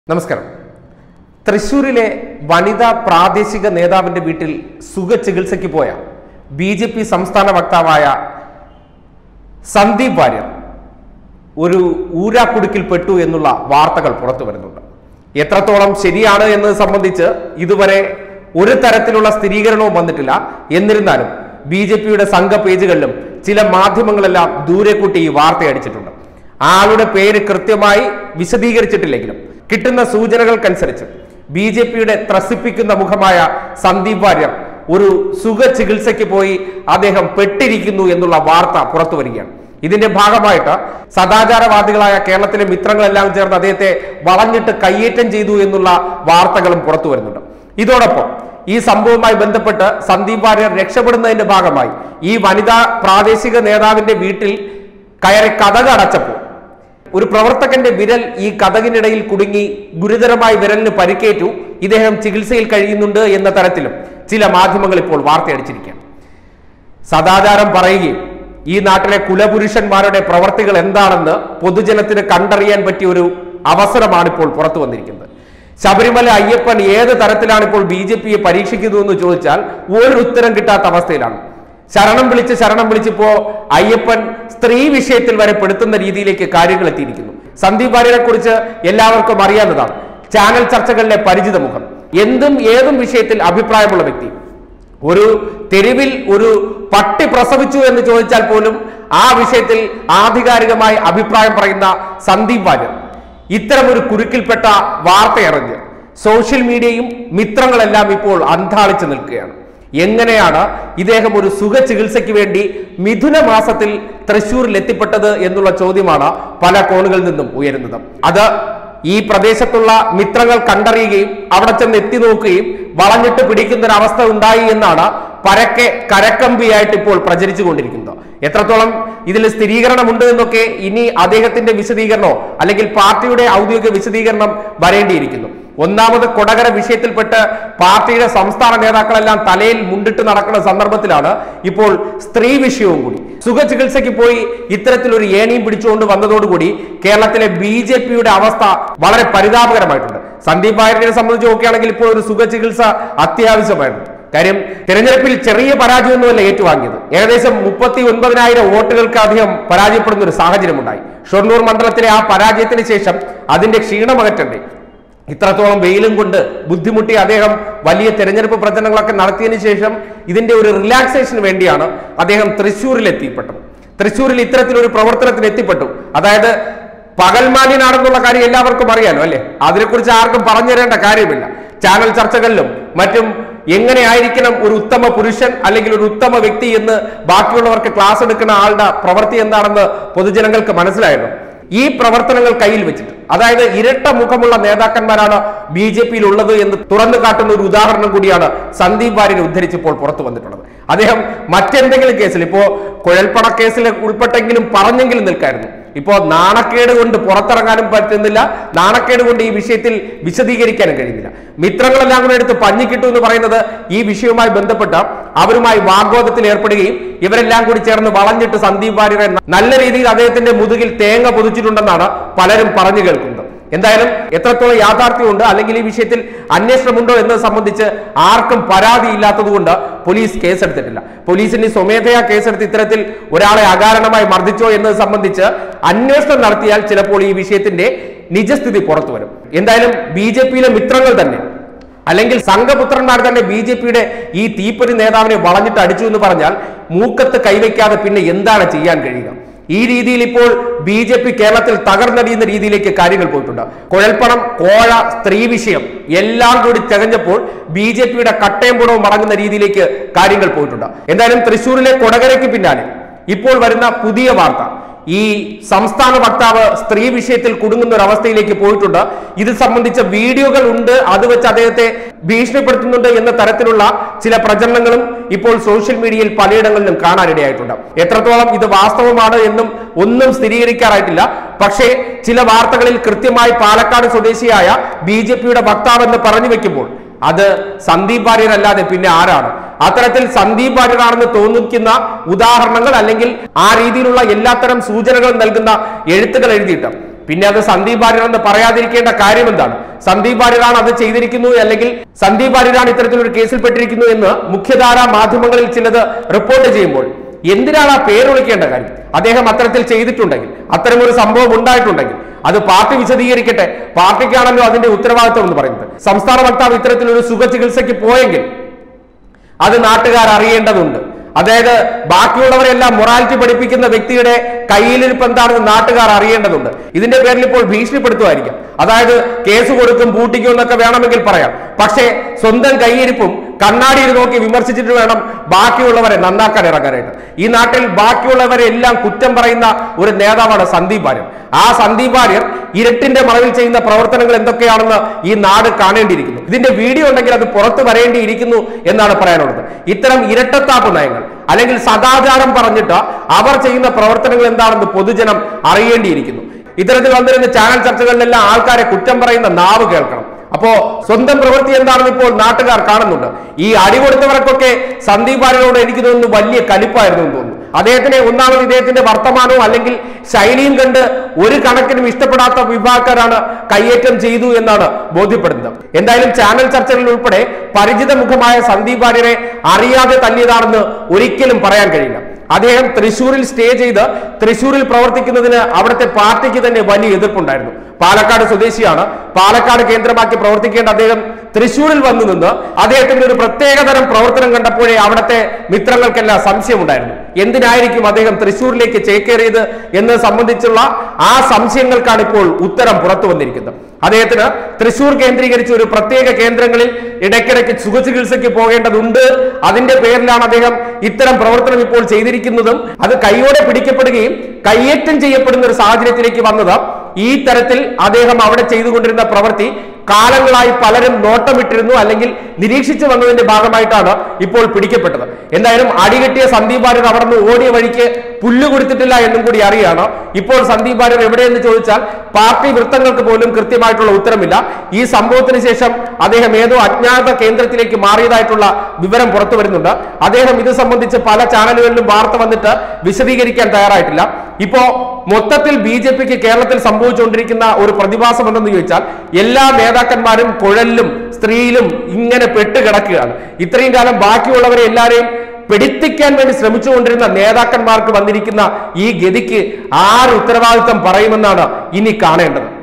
നമസ്കാരം തൃശൂരിലെ വനിതാ പ്രാദേശിക നേതാവിന്റെ വീട്ടിൽ സുഖ ചികിത്സയ്ക്ക് പോയ ബി ജെ പി സംസ്ഥാന വക്താവായ സന്ദീപ് വാര്യർ ഒരു ഊരാക്കുടുക്കിൽ പെട്ടു എന്നുള്ള വാർത്തകൾ പുറത്തു വരുന്നുണ്ട് എത്രത്തോളം ശരിയാണ് എന്നത് സംബന്ധിച്ച് ഇതുവരെ ഒരു തരത്തിലുള്ള സ്ഥിരീകരണവും വന്നിട്ടില്ല എന്നിരുന്നാലും ബി ജെ പിയുടെ സംഘ പേജുകളിലും ചില മാധ്യമങ്ങളെല്ലാം ദൂരെ കൂട്ടി ഈ വാർത്ത അടിച്ചിട്ടുണ്ട് ആളുടെ പേര് കൃത്യമായി വിശദീകരിച്ചിട്ടില്ലെങ്കിലും കിട്ടുന്ന സൂചനകൾക്കനുസരിച്ച് ബി ജെ പിയുടെ ത്രസിപ്പിക്കുന്ന മുഖമായ സന്ദീപ് വാര്യർ ഒരു സുഖ ചികിത്സയ്ക്ക് പോയി അദ്ദേഹം പെട്ടിരിക്കുന്നു എന്നുള്ള വാർത്ത പുറത്തു വരികയാണ് ഇതിന്റെ ഭാഗമായിട്ട് സദാചാരവാദികളായ കേരളത്തിലെ മിത്രങ്ങളെല്ലാം ചേർന്ന് അദ്ദേഹത്തെ വളഞ്ഞിട്ട് കയ്യേറ്റം ചെയ്തു എന്നുള്ള വാർത്തകളും പുറത്തു വരുന്നുണ്ട് ഇതോടൊപ്പം ഈ സംഭവവുമായി ബന്ധപ്പെട്ട് സന്ദീപ് വാര്യർ രക്ഷപ്പെടുന്നതിന്റെ ഭാഗമായി ഈ വനിതാ പ്രാദേശിക നേതാവിന്റെ വീട്ടിൽ കയറി കഥക അടച്ചപ്പോൾ ഒരു പ്രവർത്തകന്റെ വിരൽ ഈ കഥകിനിടയിൽ കുടുങ്ങി ഗുരുതരമായി വിരലിന് പരിക്കേറ്റു ഇദ്ദേഹം ചികിത്സയിൽ കഴിയുന്നുണ്ട് എന്ന തരത്തിലും ചില മാധ്യമങ്ങൾ ഇപ്പോൾ വാർത്തയടിച്ചിരിക്കുകയാണ് സദാചാരം പറയുകയും ഈ നാട്ടിലെ കുലപുരുഷന്മാരുടെ പ്രവർത്തികൾ എന്താണെന്ന് പൊതുജനത്തിന് കണ്ടറിയാൻ പറ്റിയ ഒരു അവസരമാണ് ഇപ്പോൾ പുറത്തു വന്നിരിക്കുന്നത് ശബരിമല അയ്യപ്പൻ ഏത് തരത്തിലാണ് ഇപ്പോൾ ബി ജെ പിയെ പരീക്ഷിക്കുന്നു എന്ന് ചോദിച്ചാൽ ഒരു ഉത്തരം കിട്ടാത്ത അവസ്ഥയിലാണ് ശരണം വിളിച്ച് ശരണം വിളിച്ചിപ്പോ അയ്യപ്പൻ സ്ത്രീ വിഷയത്തിൽ വരെ പെടുത്തുന്ന രീതിയിലേക്ക് കാര്യങ്ങൾ എത്തിയിരിക്കുന്നു സന്ദീപ് വാര്യരെ കുറിച്ച് എല്ലാവർക്കും അറിയാവുന്നതാണ് ചാനൽ ചർച്ചകളിലെ പരിചിത മുഖം എന്തും ഏതും വിഷയത്തിൽ അഭിപ്രായമുള്ള വ്യക്തി ഒരു തെരുവിൽ ഒരു പട്ടി പ്രസവിച്ചു എന്ന് ചോദിച്ചാൽ പോലും ആ വിഷയത്തിൽ ആധികാരികമായി അഭിപ്രായം പറയുന്ന സന്ദീപ് വാര്യർ ഇത്തരം ഒരു കുരുക്കിൽപ്പെട്ട വാർത്തയറിഞ്ഞ് സോഷ്യൽ മീഡിയയും മിത്രങ്ങളെല്ലാം ഇപ്പോൾ അന്താളിച്ചു നിൽക്കുകയാണ് എങ്ങനെയാണ് ഇദ്ദേഹം ഒരു സുഖ ചികിത്സയ്ക്ക് വേണ്ടി മിഥുന മാസത്തിൽ തൃശൂരിൽ എത്തിപ്പെട്ടത് എന്നുള്ള ചോദ്യമാണ് പല കോണുകളിൽ നിന്നും ഉയരുന്നത് അത് ഈ പ്രദേശത്തുള്ള മിത്രങ്ങൾ കണ്ടറിയുകയും അവിടെ ചെന്ന് എത്തി നോക്കുകയും വളഞ്ഞിട്ട് പിടിക്കുന്ന ഒരു അവസ്ഥ ഉണ്ടായി എന്നാണ് പരക്കെ കരക്കമ്പിയായിട്ട് ഇപ്പോൾ പ്രചരിച്ചു കൊണ്ടിരിക്കുന്നത് എത്രത്തോളം ഇതിൽ സ്ഥിരീകരണമുണ്ട് എന്നൊക്കെ ഇനി അദ്ദേഹത്തിന്റെ വിശദീകരണമോ അല്ലെങ്കിൽ പാർട്ടിയുടെ ഔദ്യോഗിക വിശദീകരണം വരേണ്ടിയിരിക്കുന്നു ഒന്നാമത് കൊടകര വിഷയത്തിൽപ്പെട്ട് പാർട്ടിയുടെ സംസ്ഥാന നേതാക്കളെല്ലാം തലയിൽ മുണ്ടിട്ട് നടക്കുന്ന സന്ദർഭത്തിലാണ് ഇപ്പോൾ സ്ത്രീ വിഷയവും കൂടി സുഖ ചികിത്സയ്ക്ക് പോയി ഇത്തരത്തിലൊരു ഏണിയും പിടിച്ചുകൊണ്ട് വന്നതോടുകൂടി കേരളത്തിലെ ബി ജെ പിയുടെ അവസ്ഥ വളരെ പരിതാപകരമായിട്ടുണ്ട് സന്ദീപ് വാര്യരെ സംബന്ധിച്ച് നോക്കുകയാണെങ്കിൽ ഇപ്പോൾ ഒരു സുഖ ചികിത്സ അത്യാവശ്യമായിരുന്നു കാര്യം തെരഞ്ഞെടുപ്പിൽ ചെറിയ പരാജയമൊന്നുമല്ല ഏറ്റുവാങ്ങിയത് ഏകദേശം മുപ്പത്തി ഒൻപതിനായിരം വോട്ടുകൾക്ക് അധികം പരാജയപ്പെടുന്ന ഒരു സാഹചര്യമുണ്ടായി ഷൊർണൂർ മണ്ഡലത്തിലെ ആ പരാജയത്തിന് ശേഷം അതിന്റെ ക്ഷീണമകറ്റണ്ടേ ഇത്രത്തോളം വെയിലും കൊണ്ട് ബുദ്ധിമുട്ടി അദ്ദേഹം വലിയ തെരഞ്ഞെടുപ്പ് പ്രചരണങ്ങളൊക്കെ നടത്തിയതിനു ശേഷം ഇതിന്റെ ഒരു റിലാക്സേഷന് വേണ്ടിയാണ് അദ്ദേഹം തൃശ്ശൂരിൽ എത്തിപ്പെട്ടത് തൃശ്ശൂരിൽ ഇത്തരത്തിലൊരു പ്രവർത്തനത്തിന് എത്തിപ്പെട്ടു അതായത് പകൽമാന്യനാണെന്നുള്ള കാര്യം എല്ലാവർക്കും അറിയാലോ അല്ലെ അതിനെക്കുറിച്ച് ആർക്കും പറഞ്ഞു തരേണ്ട കാര്യമില്ല ചാനൽ ചർച്ചകളിലും മറ്റും എങ്ങനെയായിരിക്കണം ഒരു ഉത്തമ പുരുഷൻ അല്ലെങ്കിൽ ഒരു ഉത്തമ വ്യക്തി എന്ന് ബാക്കിയുള്ളവർക്ക് ക്ലാസ് എടുക്കുന്ന ആളുടെ പ്രവൃത്തി എന്താണെന്ന് പൊതുജനങ്ങൾക്ക് മനസ്സിലായല്ലോ ഈ പ്രവർത്തനങ്ങൾ കയ്യിൽ വെച്ചിട്ട് അതായത് ഇരട്ട മുഖമുള്ള നേതാക്കന്മാരാണ് ബി ജെ പിയിൽ ഉള്ളത് എന്ന് തുറന്നു കാട്ടുന്ന ഒരു ഉദാഹരണം കൂടിയാണ് സന്ദീപ് വാര്യനെ ഉദ്ധരിച്ചപ്പോൾ പുറത്തു വന്നിട്ടുള്ളത് അദ്ദേഹം മറ്റെന്തെങ്കിലും കേസിൽ ഇപ്പോ കുഴൽപ്പണ കേസിൽ ഉൾപ്പെട്ടെങ്കിലും പറഞ്ഞെങ്കിലും നിൽക്കായിരുന്നു ഇപ്പോ നാണക്കേട് കൊണ്ട് പുറത്തിറങ്ങാനും പറ്റുന്നില്ല നാണക്കേട് കൊണ്ട് ഈ വിഷയത്തിൽ വിശദീകരിക്കാനും കഴിയുന്നില്ല മിത്രങ്ങളെല്ലാം കൂടെ എടുത്ത് പഞ്ഞിക്കിട്ടു എന്ന് പറയുന്നത് ഈ വിഷയവുമായി ബന്ധപ്പെട്ട അവരുമായി വാഗ്വാദത്തിൽ ഏർപ്പെടുകയും ഇവരെല്ലാം കൂടി ചേർന്ന് വളഞ്ഞിട്ട് സന്ദീപ് വാര്യരെ നല്ല രീതിയിൽ അദ്ദേഹത്തിന്റെ മുതുകിൽ തേങ്ങ പൊതിച്ചിട്ടുണ്ടെന്നാണ് പലരും പറഞ്ഞു കേൾക്കുന്നത് എന്തായാലും എത്രത്തോളം യാഥാർത്ഥ്യമുണ്ട് അല്ലെങ്കിൽ ഈ വിഷയത്തിൽ അന്വേഷണമുണ്ടോ എന്നത് സംബന്ധിച്ച് ആർക്കും പരാതിയില്ലാത്തതുകൊണ്ട് പോലീസ് കേസെടുത്തിട്ടില്ല പോലീസിന് സ്വമേധയാ കേസെടുത്ത് ഇത്തരത്തിൽ ഒരാളെ അകാരണമായി മർദ്ദിച്ചോ എന്നത് സംബന്ധിച്ച് അന്വേഷണം നടത്തിയാൽ ചിലപ്പോൾ ഈ വിഷയത്തിന്റെ നിജസ്ഥിതി പുറത്തു വരും എന്തായാലും ബി ജെ പിയിലെ മിത്രങ്ങൾ തന്നെ അല്ലെങ്കിൽ സംഘപുത്രന്മാർ തന്നെ ബി ജെ പിയുടെ ഈ തീപ്പൊരി നേതാവിനെ വളഞ്ഞിട്ട് അടിച്ചു എന്ന് പറഞ്ഞാൽ മൂക്കത്ത് കൈവയ്ക്കാതെ പിന്നെ എന്താണ് ചെയ്യാൻ കഴിയുക ഈ രീതിയിൽ ഇപ്പോൾ ബി ജെ പി കേരളത്തിൽ തകർന്നടിയുന്ന രീതിയിലേക്ക് കാര്യങ്ങൾ പോയിട്ടുണ്ട് കുഴൽപ്പണം കോഴ സ്ത്രീ വിഷയം എല്ലാം കൂടി തികഞ്ഞപ്പോൾ ബി ജെ പിയുടെ കട്ടയം പുടവും മടങ്ങുന്ന രീതിയിലേക്ക് കാര്യങ്ങൾ പോയിട്ടുണ്ട് എന്തായാലും തൃശ്ശൂരിലെ കൊടകരയ്ക്ക് പിന്നാലെ ഇപ്പോൾ വരുന്ന പുതിയ വാർത്ത ഈ സംസ്ഥാന വക്താവ് സ്ത്രീ വിഷയത്തിൽ കുടുങ്ങുന്ന ഒരു അവസ്ഥയിലേക്ക് പോയിട്ടുണ്ട് ഇത് സംബന്ധിച്ച വീഡിയോകൾ ഉണ്ട് അത് വെച്ച് അദ്ദേഹത്തെ ഭീഷണിപ്പെടുത്തുന്നുണ്ട് എന്ന തരത്തിലുള്ള ചില പ്രചരണങ്ങളും ഇപ്പോൾ സോഷ്യൽ മീഡിയയിൽ പലയിടങ്ങളിലും കാണാനിടയായിട്ടുണ്ട് എത്രത്തോളം ഇത് വാസ്തവമാണ് എന്നും ഒന്നും സ്ഥിരീകരിക്കാറായിട്ടില്ല പക്ഷേ ചില വാർത്തകളിൽ കൃത്യമായി പാലക്കാട് സ്വദേശിയായ ബി ജെ പിയുടെ വക്താവെന്ന് പറഞ്ഞു വെക്കുമ്പോൾ അത് സന്ദീപ് വാര്യർ അല്ലാതെ പിന്നെ ആരാണ് അത്തരത്തിൽ സന്ദീപ് വാര്യരാണെന്ന് തോന്നിക്കുന്ന ഉദാഹരണങ്ങൾ അല്ലെങ്കിൽ ആ രീതിയിലുള്ള എല്ലാത്തരം സൂചനകൾ നൽകുന്ന എഴുത്തുകൾ എഴുതിയിട്ട് പിന്നെ അത് സന്ദീപ് വാര്യർ എന്ന് പറയാതിരിക്കേണ്ട കാര്യം എന്താണ് സന്ദീപ് വാര്യരാണ് അത് ചെയ്തിരിക്കുന്നു അല്ലെങ്കിൽ സന്ദീപ് വാര്യരാണ് ഇത്തരത്തിലൊരു കേസിൽ പെട്ടിരിക്കുന്നു എന്ന് മുഖ്യധാരാ മാധ്യമങ്ങളിൽ ചിലത് റിപ്പോർട്ട് ചെയ്യുമ്പോൾ എന്തിനാണ് ആ പേര് വിളിക്കേണ്ട കാര്യം അദ്ദേഹം അത്തരത്തിൽ ചെയ്തിട്ടുണ്ടെങ്കിൽ അത്തരമൊരു സംഭവം ഉണ്ടായിട്ടുണ്ടെങ്കിൽ അത് പാർട്ടി വിശദീകരിക്കട്ടെ പാർട്ടിക്കാണല്ലോ അതിന്റെ ഉത്തരവാദിത്വം എന്ന് പറയുന്നത് സംസ്ഥാന വക്താവ് ഇത്തരത്തിലൊരു സുഖ ചികിത്സയ്ക്ക് പോയെങ്കിൽ അത് നാട്ടുകാർ അറിയേണ്ടതുണ്ട് അതായത് ബാക്കിയുള്ളവരെല്ലാം മൊറാലിറ്റി പഠിപ്പിക്കുന്ന വ്യക്തിയുടെ കയ്യിലിരിപ്പ് എന്താണെന്ന് നാട്ടുകാർ അറിയേണ്ടതുണ്ട് ഇതിന്റെ പേരിൽ ഇപ്പോൾ ഭീഷണിപ്പെടുത്തുമായിരിക്കാം അതായത് കേസ് കൊടുക്കും പൂട്ടിക്കും എന്നൊക്കെ വേണമെങ്കിൽ പറയാം പക്ഷേ സ്വന്തം കയ്യിരിപ്പും കണ്ണാടിയിൽ നോക്കി വിമർശിച്ചിട്ട് വേണം ബാക്കിയുള്ളവരെ നന്നാക്കാൻ ഇറങ്ങാനായിട്ട് ഈ നാട്ടിൽ ബാക്കിയുള്ളവരെ എല്ലാം കുറ്റം പറയുന്ന ഒരു നേതാവാണ് സന്ദീപ് വാര്യർ ആ സന്ദീപ് വാര്യർ ഇരട്ടിന്റെ മറവിൽ ചെയ്യുന്ന പ്രവർത്തനങ്ങൾ എന്തൊക്കെയാണെന്ന് ഈ നാട് കാണേണ്ടിയിരിക്കുന്നു ഇതിന്റെ വീഡിയോ ഉണ്ടെങ്കിൽ അത് പുറത്തു വരേണ്ടിയിരിക്കുന്നു എന്നാണ് പറയാനുള്ളത് ഇത്തരം ഇരട്ടത്താപ്പ് നയങ്ങൾ അല്ലെങ്കിൽ സദാചാരം പറഞ്ഞിട്ട് അവർ ചെയ്യുന്ന പ്രവർത്തനങ്ങൾ എന്താണെന്ന് പൊതുജനം അറിയേണ്ടിയിരിക്കുന്നു ഇത്തരത്തിൽ വന്നിരുന്ന ചാനൽ ചർച്ചകളിലെല്ലാം ആൾക്കാരെ കുറ്റം പറയുന്ന നാവ് കേൾക്കണം അപ്പോ സ്വന്തം പ്രവൃത്തി എന്താണെന്ന് ഇപ്പോൾ നാട്ടുകാർ കാണുന്നുണ്ട് ഈ അടി കൊടുത്തവർക്കൊക്കെ സന്ദീപ് വാര്യരോട് എനിക്ക് തോന്നുന്നു വലിയ കലിപ്പായിരുന്നു എന്ന് തോന്നുന്നു അദ്ദേഹത്തിനെ ഒന്നാമത് ഇദ്ദേഹത്തിന്റെ വർത്തമാനവും അല്ലെങ്കിൽ ശൈലിയും കണ്ട് ഒരു കണക്കിനും ഇഷ്ടപ്പെടാത്ത വിഭാഗക്കാരാണ് കയ്യേറ്റം ചെയ്തു എന്നാണ് ബോധ്യപ്പെടുന്നത് എന്തായാലും ചാനൽ ചർച്ചകളിൽ ഉൾപ്പെടെ പരിചിത മുഖമായ സന്ദീപ് വാര്യരെ അറിയാതെ തല്ലിയതാണെന്ന് ഒരിക്കലും പറയാൻ കഴിയില്ല അദ്ദേഹം തൃശൂരിൽ സ്റ്റേ ചെയ്ത് തൃശൂരിൽ പ്രവർത്തിക്കുന്നതിന് അവിടുത്തെ പാർട്ടിക്ക് തന്നെ വലിയ എതിർപ്പുണ്ടായിരുന്നു പാലക്കാട് സ്വദേശിയാണ് പാലക്കാട് കേന്ദ്രമാക്കി പ്രവർത്തിക്കേണ്ട അദ്ദേഹം തൃശൂരിൽ വന്നു നിന്ന് അദ്ദേഹത്തിന്റെ ഒരു പ്രത്യേകതരം പ്രവർത്തനം കണ്ടപ്പോഴേ അവിടുത്തെ മിത്രങ്ങൾക്കെല്ലാം സംശയമുണ്ടായിരുന്നു എന്തിനായിരിക്കും അദ്ദേഹം തൃശൂരിലേക്ക് ചേക്കേറിയത് എന്ന് സംബന്ധിച്ചുള്ള ആ സംശയങ്ങൾക്കാണ് ഇപ്പോൾ ഉത്തരം പുറത്തു വന്നിരിക്കുന്നത് അദ്ദേഹത്തിന് തൃശൂർ കേന്ദ്രീകരിച്ച് ഒരു പ്രത്യേക കേന്ദ്രങ്ങളിൽ ഇടയ്ക്കിടയ്ക്ക് സുഖചികിത്സയ്ക്ക് പോകേണ്ടതുണ്ട് അതിന്റെ പേരിലാണ് അദ്ദേഹം ഇത്തരം പ്രവർത്തനം ഇപ്പോൾ ചെയ്തിരിക്കുന്നതും അത് കൈയോടെ പിടിക്കപ്പെടുകയും കയ്യേറ്റം ചെയ്യപ്പെടുന്ന ഒരു സാഹചര്യത്തിലേക്ക് വന്നത് ഈ തരത്തിൽ അദ്ദേഹം അവിടെ ചെയ്തുകൊണ്ടിരുന്ന പ്രവൃത്തി കാലങ്ങളായി പലരും നോട്ടമിട്ടിരുന്നു അല്ലെങ്കിൽ നിരീക്ഷിച്ചു വന്നതിന്റെ ഭാഗമായിട്ടാണ് ഇപ്പോൾ പിടിക്കപ്പെട്ടത് എന്തായാലും അടികെട്ടിയ സന്ദീപ് വാര്യർ അവിടെ നിന്ന് ഓടിയ വഴിക്ക് പുല്ല് കൊടുത്തിട്ടില്ല എന്നും കൂടി അറിയാണ് ഇപ്പോൾ സന്ദീപ് വാര്യർ എവിടെയെന്ന് ചോദിച്ചാൽ പാർട്ടി വൃത്തങ്ങൾക്ക് പോലും കൃത്യമായിട്ടുള്ള ഉത്തരമില്ല ഈ സംഭവത്തിന് ശേഷം അദ്ദേഹം ഏതോ അജ്ഞാത കേന്ദ്രത്തിലേക്ക് മാറിയതായിട്ടുള്ള വിവരം പുറത്തു വരുന്നുണ്ട് അദ്ദേഹം ഇത് സംബന്ധിച്ച് പല ചാനലുകളിലും വാർത്ത വന്നിട്ട് വിശദീകരിക്കാൻ തയ്യാറായിട്ടില്ല ഇപ്പോ മൊത്തത്തിൽ ബി ജെ പിക്ക് കേരളത്തിൽ സംഭവിച്ചുകൊണ്ടിരിക്കുന്ന ഒരു പ്രതിഭാസം എന്തെന്ന് ചോദിച്ചാൽ എല്ലാ നേതാക്കന്മാരും കുഴലിലും സ്ത്രീയിലും ഇങ്ങനെ പെട്ടുകിടക്കുകയാണ് ഇത്രയും കാലം ബാക്കിയുള്ളവരെ എല്ലാവരെയും പെടുത്തിക്കാൻ വേണ്ടി ശ്രമിച്ചുകൊണ്ടിരുന്ന നേതാക്കന്മാർക്ക് വന്നിരിക്കുന്ന ഈ ഗതിക്ക് ആര് ഉത്തരവാദിത്തം പറയുമെന്നാണ് ഇനി കാണേണ്ടത്